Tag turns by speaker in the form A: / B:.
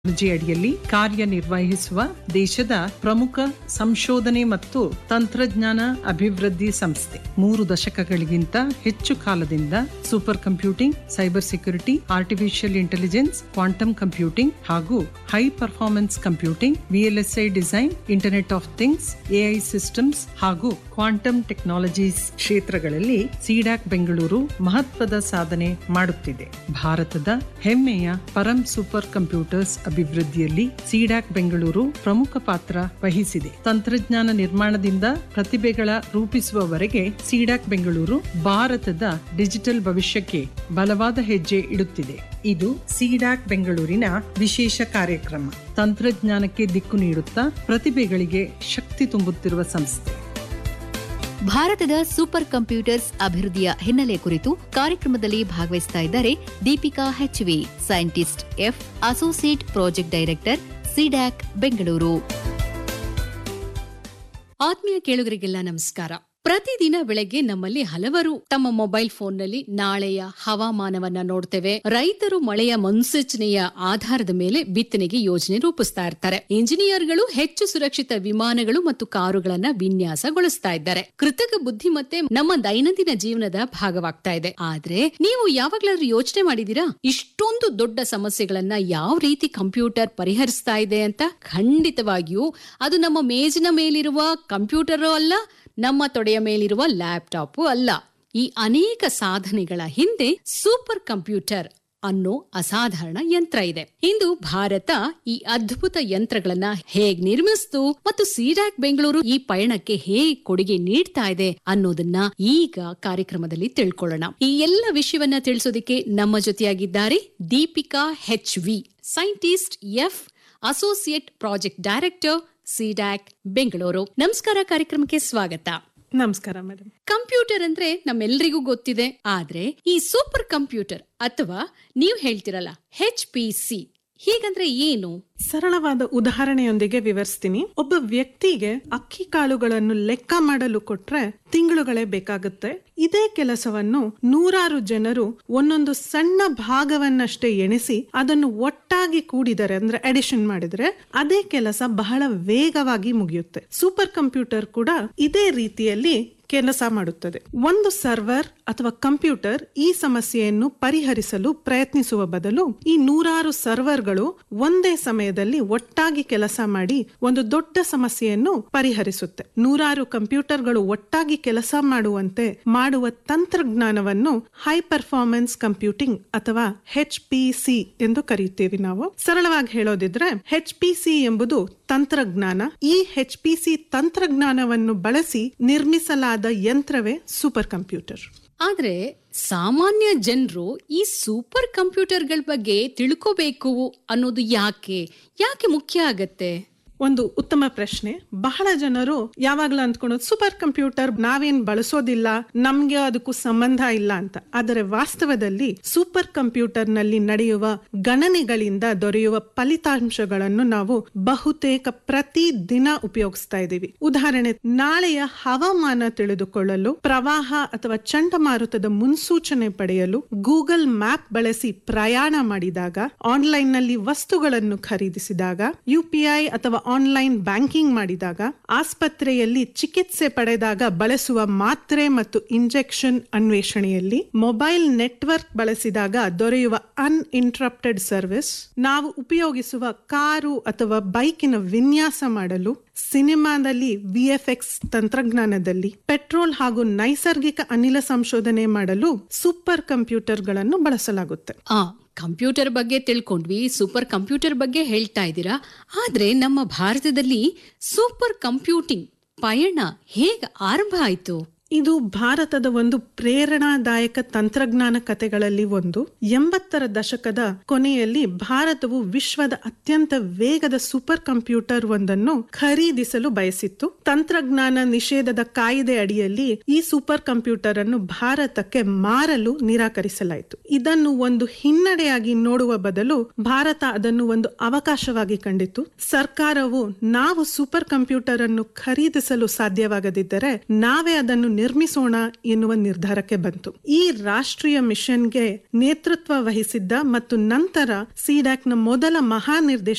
A: technology ಅಡಿಯಲ್ಲಿ ಕಾರ್ಯನಿರ್ವಹಿಸುವ ದೇಶದ ಪ್ರಮುಖ ಸಂಶೋಧನೆ ಮತ್ತು ತಂತ್ರಜ್ಞಾನ ಅಭಿವೃದ್ಧಿ ಸಂಸ್ಥೆ ಮೂರು ದಶಕಗಳಿಗಿಂತ ಹೆಚ್ಚು ಕಾಲದಿಂದ super computing cyber security artificial intelligence quantum computing ಹಾಗೂ high performance computing VLSI design internet of things AI systems ಹಾಗೂ ಕ್ವಾಂಟಮ್ ಟೆಕ್ನಾಲಜೀಸ್ ಕ್ಷೇತ್ರಗಳಲ್ಲಿ ಸಿಡಾಕ್ ಬೆಂಗಳೂರು ಮಹತ್ವದ ಸಾಧನೆ ಮಾಡುತ್ತಿದೆ ಭಾರತದ ಹೆಮ್ಮೆಯ ಪರಂ ಸೂಪರ್ ಕಂಪ್ಯೂಟರ್ಸ್ ಅಭಿವೃದ್ಧಿಯಲ್ಲಿ ಸಿಡಾಕ್ ಬೆಂಗಳೂರು ಪ್ರಮುಖ ಪಾತ್ರ ವಹಿಸಿದೆ ತಂತ್ರಜ್ಞಾನ ನಿರ್ಮಾಣದಿಂದ ಪ್ರತಿಭೆಗಳ ರೂಪಿಸುವವರೆಗೆ ಸಿಡಾಕ್ ಬೆಂಗಳೂರು ಭಾರತದ ಡಿಜಿಟಲ್ ಭವಿಷ್ಯಕ್ಕೆ ಬಲವಾದ ಹೆಜ್ಜೆ ಇಡುತ್ತಿದೆ ಇದು ಸಿಡಾಕ್ ಬೆಂಗಳೂರಿನ ವಿಶೇಷ ಕಾರ್ಯಕ್ರಮ ತಂತ್ರಜ್ಞಾನಕ್ಕೆ ದಿಕ್ಕು ನೀಡುತ್ತಾ ಪ್ರತಿಭೆಗಳಿಗೆ ಶಕ್ತಿ ತುಂಬುತ್ತಿರುವ ಸಂಸ್ಥೆ
B: ಭಾರತದ ಸೂಪರ್ ಕಂಪ್ಯೂಟರ್ಸ್ ಅಭಿವೃದ್ಧಿಯ ಹಿನ್ನೆಲೆ ಕುರಿತು ಕಾರ್ಯಕ್ರಮದಲ್ಲಿ ಭಾಗವಹಿಸ್ತಾ ಇದ್ದಾರೆ Deepika H V scientist F associate project director CDAC Bengaluru
C: ಆತ್ಮೀಯ ಕೇಳುಗರಿಗೆಲ್ಲ ನಮಸ್ಕಾರ ಪ್ರತಿದಿನ ಬೆಳಗ್ಗೆ ನಮ್ಮಲ್ಲಿ ಹಲವರು ತಮ್ಮ ಮೊಬೈಲ್ ಫೋನ್ನಲ್ಲಿ ನಾಳೆಯ ಹವಾಮಾನವನ್ನ ನೋಡ್ತೇವೆ ರೈತರು ಮಳೆಯ ಮುನ್ಸೂಚನೆಯ ಆಧಾರದ ಮೇಲೆ ಬಿತ್ತನೆಗೆ ಯೋಜನೆ ರೂಪಿಸ್ತಾ ಇರ್ತಾರೆ ಇಂಜಿನಿಯರ್ಗಳು ಹೆಚ್ಚು ಸುರಕ್ಷಿತ ವಿಮಾನಗಳು ಮತ್ತು ಕಾರುಗಳನ್ನ ವಿನ್ಯಾಸಗೊಳಿಸ್ತಾ ಇದ್ದಾರೆ ಕೃತಕ ಬುದ್ಧಿಮತ್ತೆ ನಮ್ಮ ದೈನಂದಿನ ಜೀವನದ ಭಾಗವಾಗ್ತಾ ಇದೆ ಆದ್ರೆ ನೀವು ಯಾವಾಗ್ಲಾದ್ರೂ ಯೋಚನೆ ಮಾಡಿದೀರಾ ಇಷ್ಟೊಂದು ದೊಡ್ಡ ಸಮಸ್ಯೆಗಳನ್ನ ಯಾವ ರೀತಿ ಕಂಪ್ಯೂಟರ್ ಪರಿಹರಿಸ್ತಾ ಇದೆ ಅಂತ ಖಂಡಿತವಾಗಿಯೂ ಅದು ನಮ್ಮ ಮೇಜಿನ ಮೇಲಿರುವ ಕಂಪ್ಯೂಟರ್ ಅಲ್ಲ ನಮ್ಮ ತೊಡೆಯ ಮೇಲಿರುವ ಲ್ಯಾಪ್ಟಾಪ್ ಅಲ್ಲ ಈ ಅನೇಕ ಸಾಧನೆಗಳ ಹಿಂದೆ ಸೂಪರ್ ಕಂಪ್ಯೂಟರ್ ಅನ್ನೋ ಅಸಾಧಾರಣ ಯಂತ್ರ ಇದೆ ಇಂದು ಭಾರತ ಈ ಅದ್ಭುತ ಯಂತ್ರಗಳನ್ನ ಹೇಗ್ ನಿರ್ಮಿಸ್ತು ಮತ್ತು ಸಿಡಾಕ್ ಬೆಂಗಳೂರು ಈ ಪಯಣಕ್ಕೆ ಹೇಗ್ ಕೊಡುಗೆ ನೀಡ್ತಾ ಇದೆ ಅನ್ನೋದನ್ನ ಈಗ ಕಾರ್ಯಕ್ರಮದಲ್ಲಿ ತಿಳ್ಕೊಳ್ಳೋಣ ಈ ಎಲ್ಲ ವಿಷಯವನ್ನ ತಿಳಿಸೋದಕ್ಕೆ ನಮ್ಮ ಜೊತೆಯಾಗಿದ್ದಾರೆ Deepika H V scientist F associate project director CDAC Bengaluru ನಮಸ್ಕಾರ ಕಾರ್ಯಕ್ರಮಕ್ಕೆ ಸ್ವಾಗತ
D: ನಮಸ್ಕಾರ ಮೇಡಮ್
C: ಕಂಪ್ಯೂಟರ್ ಅಂದ್ರೆ ನಮ್ಮೆಲ್ರಿಗೂ ಗೊತ್ತಿದೆ ಆದ್ರೆ ಈ ಸೂಪರ್ ಕಂಪ್ಯೂಟರ್ ಅಥವಾ ನೀವು ಹೇಳ್ತಿರಲ್ಲ ಹೆಚ್ ಪಿ ಸಿ ಹೀಗಂದ್ರೆ ಏನು
D: ಸರಳವಾದ ಉದಾಹರಣೆಯೊಂದಿಗೆ ವಿವರಿಸ್ತೀನಿ ಒಬ್ಬ ವ್ಯಕ್ತಿಗೆ ಅಕ್ಕಿ ಕಾಳುಗಳನ್ನು ಲೆಕ್ಕ ಮಾಡಲು ಕೊಟ್ರೆ ತಿಂಗಳುಗಳೇ ಬೇಕಾಗುತ್ತೆ ಇದೇ ಕೆಲಸವನ್ನು ನೂರಾರು ಜನರು ಒಂದೊಂದು ಸಣ್ಣ ಭಾಗವನ್ನಷ್ಟೇ ಎಣಿಸಿ ಅದನ್ನು ಒಟ್ಟಾಗಿ ಕೂಡಿದರೆ ಅಂದ್ರೆ ಅಡಿಷನ್ ಮಾಡಿದ್ರೆ ಅದೇ ಕೆಲಸ ಬಹಳ ವೇಗವಾಗಿ ಮುಗಿಯುತ್ತೆ ಸೂಪರ್ ಕಂಪ್ಯೂಟರ್ ಕೂಡ ಇದೇ ರೀತಿಯಲ್ಲಿ ಕೆಲಸ ಮಾಡುತ್ತದೆ ಒಂದು ಸರ್ವರ್ ಅಥವಾ ಕಂಪ್ಯೂಟರ್ ಈ ಸಮಸ್ಯೆಯನ್ನು ಪರಿಹರಿಸಲು ಪ್ರಯತ್ನಿಸುವ ಬದಲು ಈ ನೂರಾರು ಸರ್ವರ್ಗಳು ಒಂದೇ ಸಮಯದಲ್ಲಿ ಒಟ್ಟಾಗಿ ಕೆಲಸ ಮಾಡಿ ಒಂದು ದೊಡ್ಡ ಸಮಸ್ಯೆಯನ್ನು ಪರಿಹರಿಸುತ್ತೆ ನೂರಾರು ಕಂಪ್ಯೂಟರ್ಗಳು ಒಟ್ಟಾಗಿ ಕೆಲಸ ಮಾಡುವಂತೆ ಮಾಡುವ ತಂತ್ರಜ್ಞಾನವನ್ನು ಹೈ ಪರ್ಫಾರ್ಮೆನ್ಸ್ ಕಂಪ್ಯೂಟಿಂಗ್ ಅಥವಾ ಹೆಚ್ ಪಿ ಸಿ ಎಂದು ಕರೆಯುತ್ತೇವೆ ನಾವು ಸರಳವಾಗಿ ಹೇಳೋದಿದ್ರೆ ಹೆಚ್ ಪಿ ಸಿ ಎಂಬುದು ತಂತ್ರಜ್ಞಾನ ಈ ಹೆಚ್ ಪಿ ಸಿ ತಂತ್ರಜ್ಞಾನವನ್ನು ಬಳಸಿ ನಿರ್ಮಿಸಲಾದ ಯಂತ್ರವೇ ಸೂಪರ್ ಕಂಪ್ಯೂಟರ್
C: ಆದ್ರೆ ಸಾಮಾನ್ಯ ಜನರು ಈ ಸೂಪರ್ ಕಂಪ್ಯೂಟರ್ಗಳ ಬಗ್ಗೆ ತಿಳ್ಕೋಬೇಕು ಅನ್ನೋದು ಯಾಕೆ ಯಾಕೆ ಮುಖ್ಯ ಆಗತ್ತೆ
D: ಒಂದು ಉತ್ತಮ ಪ್ರಶ್ನೆ ಬಹಳ ಜನರು ಯಾವಾಗ್ಲೂ ಅಂದ್ಕೊಳ್ಳೋದು ಸೂಪರ್ ಕಂಪ್ಯೂಟರ್ ನಾವೇನ್ ಬಳಸೋದಿಲ್ಲ ನಮ್ಗೆ ಅದಕ್ಕೂ ಸಂಬಂಧ ಇಲ್ಲ ಅಂತ ಆದರೆ ವಾಸ್ತವದಲ್ಲಿ ಸೂಪರ್ ಕಂಪ್ಯೂಟರ್ ನಲ್ಲಿ ನಡೆಯುವ ಗಣನೆಗಳಿಂದ ದೊರೆಯುವ ಫಲಿತಾಂಶಗಳನ್ನು ನಾವು ಬಹುತೇಕ ಪ್ರತಿ ದಿನ ಉಪಯೋಗಿಸ್ತಾ ಇದ್ದೀವಿ ಉದಾಹರಣೆ ನಾಳೆಯ ಹವಾಮಾನ ತಿಳಿದುಕೊಳ್ಳಲು ಪ್ರವಾಹ ಅಥವಾ ಚಂಡಮಾರುತದ ಮುನ್ಸೂಚನೆ ಪಡೆಯಲು ಗೂಗಲ್ ಮ್ಯಾಪ್ ಬಳಸಿ ಪ್ರಯಾಣ ಮಾಡಿದಾಗ ಆನ್ಲೈನ್ ನಲ್ಲಿ ವಸ್ತುಗಳನ್ನು ಖರೀದಿಸಿದಾಗ ಯುಪಿಐ ಅಥವಾ ಆನ್ಲೈನ್ ಬ್ಯಾಂಕಿಂಗ್ ಮಾಡಿದಾಗ ಆಸ್ಪತ್ರೆಯಲ್ಲಿ ಚಿಕಿತ್ಸೆ ಪಡೆದಾಗ ಬಳಸುವ ಮಾತ್ರೆ ಮತ್ತು ಇಂಜೆಕ್ಷನ್ ಅನ್ವೇಷಣೆಯಲ್ಲಿ ಮೊಬೈಲ್ ನೆಟ್ವರ್ಕ್ ಬಳಸಿದಾಗ ದೊರೆಯುವ ಅನ್ಇಂಟ್ರಪ್ಟೆಡ್ ಸರ್ವಿಸ್ ನಾವು ಉಪಯೋಗಿಸುವ ಕಾರು ಅಥವಾ ಬೈಕಿನ ವಿನ್ಯಾಸ ಮಾಡಲು ಸಿನಿಮಾದಲ್ಲಿ ವಿಎಫ್ಎಕ್ಸ್ ತಂತ್ರಜ್ಞಾನದಲ್ಲಿ ಪೆಟ್ರೋಲ್ ಹಾಗೂ ನೈಸರ್ಗಿಕ ಅನಿಲ ಸಂಶೋಧನೆ ಮಾಡಲು ಸೂಪರ್ ಕಂಪ್ಯೂಟರ್ಗಳನ್ನು ಬಳಸಲಾಗುತ್ತೆ
C: ಆ ಕಂಪ್ಯೂಟರ್ ಬಗ್ಗೆ ತಿಳ್ಕೊಂಡ್ವಿ ಸೂಪರ್ ಕಂಪ್ಯೂಟರ್ ಬಗ್ಗೆ ಹೇಳ್ತಾ ಇದ್ದೀರಾ ಆದ್ರೆ ನಮ್ಮ ಭಾರತದಲ್ಲಿ ಸೂಪರ್ ಕಂಪ್ಯೂಟಿಂಗ್ ಪಯಣ ಹೇಗ ಆರಂಭ ಆಯ್ತು
D: ಇದು ಭಾರತದ ಒಂದು ಪ್ರೇರಣಾದಾಯಕ ತಂತ್ರಜ್ಞಾನ ಕಥೆಗಳಲ್ಲಿ ಒಂದು ಎಂಬತ್ತರ ದಶಕದ ಕೊನೆಯಲ್ಲಿ ಭಾರತವು ವಿಶ್ವದ ಅತ್ಯಂತ ವೇಗದ ಸೂಪರ್ ಕಂಪ್ಯೂಟರ್ ಒಂದನ್ನು ಖರೀದಿಸಲು ಬಯಸಿತ್ತು ತಂತ್ರಜ್ಞಾನ ನಿಷೇಧದ ಕಾಯ್ದೆ ಅಡಿಯಲ್ಲಿ ಈ ಸೂಪರ್ ಕಂಪ್ಯೂಟರ್ ಅನ್ನು ಭಾರತಕ್ಕೆ ಮಾರಲು ನಿರಾಕರಿಸಲಾಯಿತು ಇದನ್ನು ಒಂದು ಹಿನ್ನಡೆಯಾಗಿ ನೋಡುವ ಬದಲು ಭಾರತ ಅದನ್ನು ಒಂದು ಅವಕಾಶವಾಗಿ ಕಂಡಿತು ಸರ್ಕಾರವು ನಾವು ಸೂಪರ್ ಕಂಪ್ಯೂಟರ್ ಅನ್ನು ಖರೀದಿಸಲು ಸಾಧ್ಯವಾಗದಿದ್ದರೆ ನಾವೇ ಅದನ್ನು ನಿರ್ಮಿಸೋಣ ಎನ್ನುವ ನಿರ್ಧಾರಕ್ಕೆ ಬಂತು ಈ ರಾಷ್ಟ್ರೀಯ ಮಿಷನ್ಗೆ ನೇತೃತ್ವ ವಹಿಸಿದ್ದ ಮತ್ತು ನಂತರ ಸಿಡ್ಯಾಕ್ನ ಮೊದಲ ಮಹಾನಿರ್ದೇಶಕ